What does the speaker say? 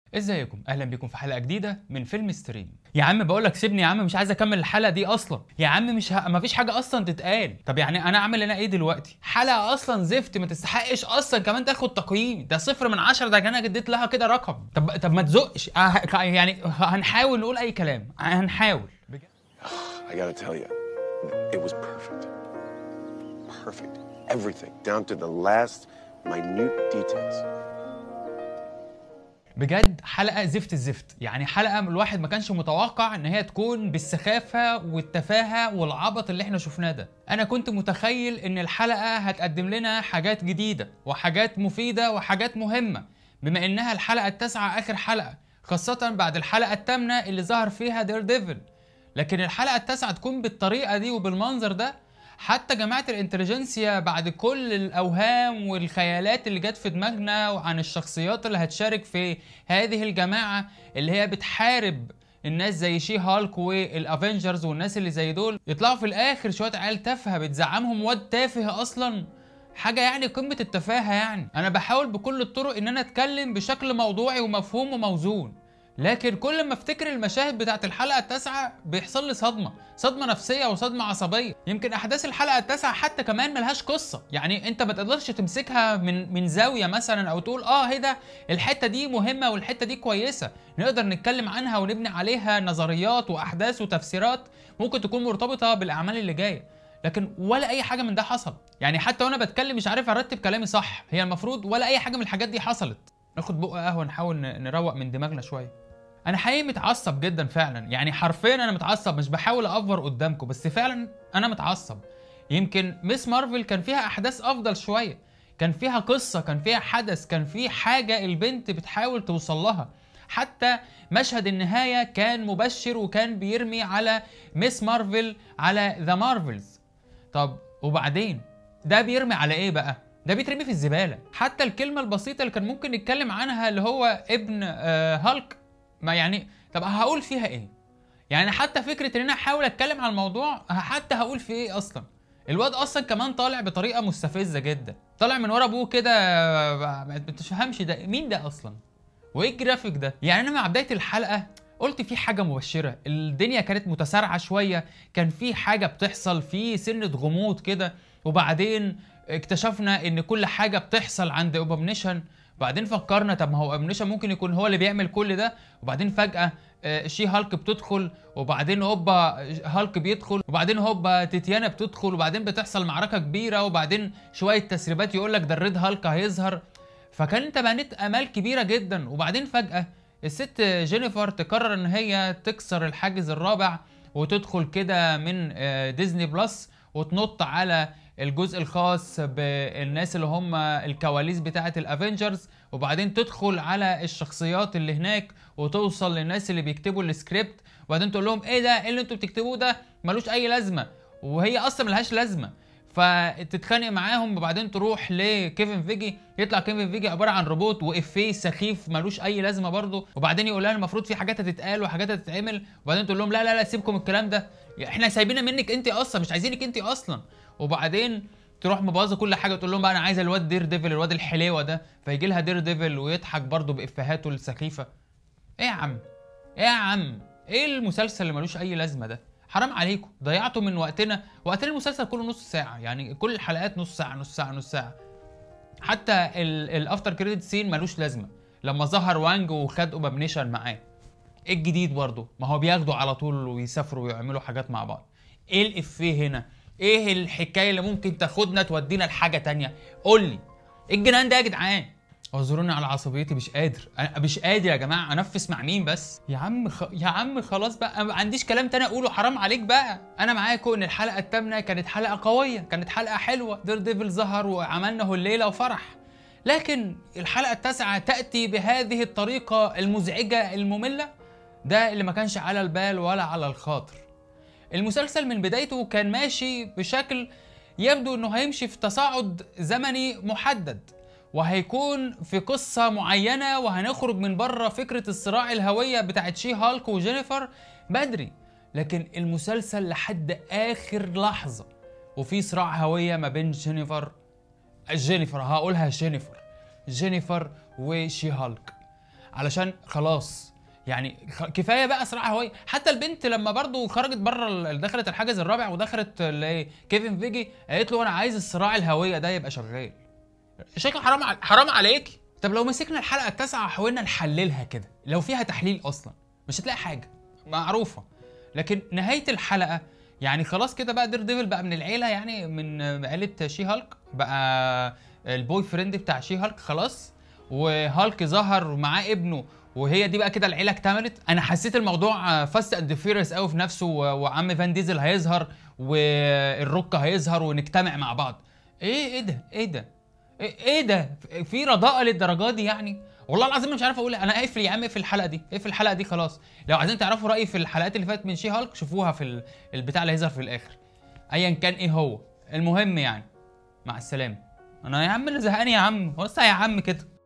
ازيكم اهلا بكم في حلقه جديده من فيلم ستريم يا عم بقول لك سيبني يا عم مش عايز اكمل الحلقه دي اصلا يا عم مش ه... مفيش حاجه اصلا تتقال طب يعني انا اعمل انا ايه دلوقتي حلقه اصلا زفت ما تستحقش اصلا كمان تاخد تقييم ده صفر من عشرة ده انا اديت لها كده رقم طب طب ما تزقش آه، يعني هنحاول نقول اي كلام هنحاول I gotta tell you, it was perfect. Perfect. Everything, down to the last minute details. بجد حلقه زفت الزفت يعني حلقه الواحد ما كانش متوقع ان هي تكون بالسخافه والتفاهه والعبط اللي احنا شفناه ده انا كنت متخيل ان الحلقه هتقدم لنا حاجات جديده وحاجات مفيده وحاجات مهمه بما انها الحلقه التاسعه اخر حلقه خاصه بعد الحلقه الثامنه اللي ظهر فيها دير ديفل لكن الحلقه التاسعه تكون بالطريقه دي وبالمنظر ده حتى جماعة الانتليجنسيا بعد كل الأوهام والخيالات اللي جت في دماغنا وعن الشخصيات اللي هتشارك في هذه الجماعة اللي هي بتحارب الناس زي شي هالك والافنجرز والناس اللي زي دول يطلعوا في الاخر شويه عيال تافهه بتزعمهم واد تافه اصلا حاجه يعني قمه التفاهه يعني انا بحاول بكل الطرق ان انا اتكلم بشكل موضوعي ومفهوم وموزون لكن كل ما افتكر المشاهد بتاعت الحلقه التاسعه بيحصل لي صدمه صدمه نفسيه وصدمه عصبيه يمكن احداث الحلقه التاسعه حتى كمان ملهاش قصه يعني انت ما تقدرش تمسكها من من زاويه مثلا او تقول اه هي ده الحته دي مهمه والحته دي كويسه نقدر نتكلم عنها ونبني عليها نظريات واحداث وتفسيرات ممكن تكون مرتبطه بالاعمال اللي جايه لكن ولا اي حاجه من ده حصل يعني حتى وانا بتكلم مش عارف ارتب كلامي صح هي المفروض ولا اي حاجه من الحاجات دي حصلت ناخد بق قهوه نحاول نروق من دماغنا شويه انا حقيقي متعصب جدا فعلا يعني حرفيا انا متعصب مش بحاول افور قدامكم بس فعلا انا متعصب يمكن مس مارفل كان فيها احداث افضل شويه كان فيها قصه كان فيها حدث كان في حاجه البنت بتحاول توصل لها حتى مشهد النهايه كان مبشر وكان بيرمي على مس مارفل على ذا مارفلز طب وبعدين ده بيرمي على ايه بقى ده بيترمي في الزباله حتى الكلمه البسيطه اللي كان ممكن نتكلم عنها اللي هو ابن آه هالك ما يعني طب هقول فيها ايه يعني حتى فكره ان انا احاول اتكلم عن الموضوع حتى هقول في ايه اصلا الواد اصلا كمان طالع بطريقه مستفزه جدا طالع من ورا ابوه كده ما تفهمش ده مين ده اصلا وايه الجرافيك ده يعني انا مع بدايه الحلقه قلت في حاجه مبشره الدنيا كانت متسارعه شويه كان في حاجه بتحصل في سنه غموض كده وبعدين اكتشفنا ان كل حاجه بتحصل عند اوبامنيشن وبعدين فكرنا طب ما هو ابنيشن ممكن يكون هو اللي بيعمل كل ده وبعدين فجاه شي هالك بتدخل وبعدين هوبا هالك بيدخل وبعدين هوبا تيتيانا بتدخل وبعدين بتحصل معركه كبيره وبعدين شويه تسريبات يقول لك ده الريد هالك هيظهر فكان انت بنيت امال كبيره جدا وبعدين فجاه الست جينيفر تقرر ان هي تكسر الحاجز الرابع وتدخل كده من ديزني بلس وتنط على الجزء الخاص بالناس اللي هم الكواليس بتاعه الافنجرز وبعدين تدخل على الشخصيات اللي هناك وتوصل للناس اللي بيكتبوا السكريبت وبعدين تقول لهم ايه ده ايه اللي انتوا بتكتبوه ده ملوش اي لازمه وهي اصلا ملهاش لازمه فتتخانق معاهم وبعدين تروح لكيفن فيجي يطلع كيفن فيجي عباره عن روبوت وافيه سخيف ملوش اي لازمه برضه وبعدين يقول لها المفروض في حاجات هتتقال وحاجات هتتعمل وبعدين تقول لهم لا لا لا سيبكم الكلام ده احنا سايبينها منك انت اصلا مش عايزينك انت اصلا وبعدين تروح مبوظه كل حاجه وتقول لهم بقى انا عايزه الواد دير ديفل الواد الحليوه ده فيجي لها دير ديفل ويضحك برضه بافهاته السخيفه ايه يا عم ايه يا عم ايه المسلسل اللي ملوش اي لازمه ده حرام عليكم ضيعتوا من وقتنا وقتنا المسلسل كله نص ساعه يعني كل الحلقات نص ساعه نص ساعه نص ساعه حتى الافتر كريدت سين ملوش لازمه لما ظهر وانج وخد اوبامنيشن معاه ايه الجديد برضه ما هو بياخدوا على طول ويسافروا ويعملوا حاجات مع بعض ايه الافيه هنا ايه الحكايه اللي ممكن تاخدنا تودينا لحاجه تانية قول لي ايه الجنان ده يا جدعان اعذروني على عصبيتي مش قادر انا مش قادر يا جماعه انفس مع مين بس يا عم خ... يا عم خلاص بقى ما عنديش كلام تاني اقوله حرام عليك بقى انا معاكم ان الحلقه الثامنه كانت حلقه قويه كانت حلقه حلوه دير ديفل ظهر وعملنا الليله وفرح لكن الحلقه التاسعه تاتي بهذه الطريقه المزعجه الممله ده اللي ما كانش على البال ولا على الخاطر المسلسل من بدايته كان ماشي بشكل يبدو انه هيمشي في تصاعد زمني محدد وهيكون في قصة معينة وهنخرج من بره فكرة الصراع الهوية بتاعت شي هالك وجينيفر بدري لكن المسلسل لحد آخر لحظة وفي صراع هوية ما بين جينيفر جينيفر هقولها جينيفر جينيفر وشي هالك علشان خلاص يعني خ- كفايه بقى صراع هوائي حتى البنت لما برضو خرجت بره ال- دخلت الحاجز الرابع ودخلت اللي هي كيفن فيجي قالت له انا عايز الصراع الهويه ده يبقى شغال شكل حرام ع- حرام عليكي طب لو مسكنا الحلقه التاسعه وحاولنا نحللها كده لو فيها تحليل اصلا مش هتلاقي حاجه معروفه لكن نهايه الحلقه يعني خلاص كده بقى دير ديفل بقى من العيله يعني من عيله شي هالك بقى البوي فريند بتاع شي هالك خلاص وهالك ظهر معاه ابنه وهي دي بقى كده العيله اكتملت انا حسيت الموضوع فاست اند فيريوس قوي في نفسه و- وعم فان ديزل هيظهر والروك هيظهر ونجتمع مع بعض ايه ايه ده ايه ده ايه إيه ده في رضاءه للدرجه دي يعني والله العظيم مش عارف اقول إيه. انا اقفل يا عم اقفل الحلقه دي اقفل الحلقه دي خلاص لو عايزين تعرفوا رايي في الحلقات اللي فاتت من شي هالك شوفوها في ال- البتاع اللي هيظهر في الاخر ايا كان ايه هو المهم يعني مع السلامه انا يا عم اللي زهقان يا عم وسع يا عم كده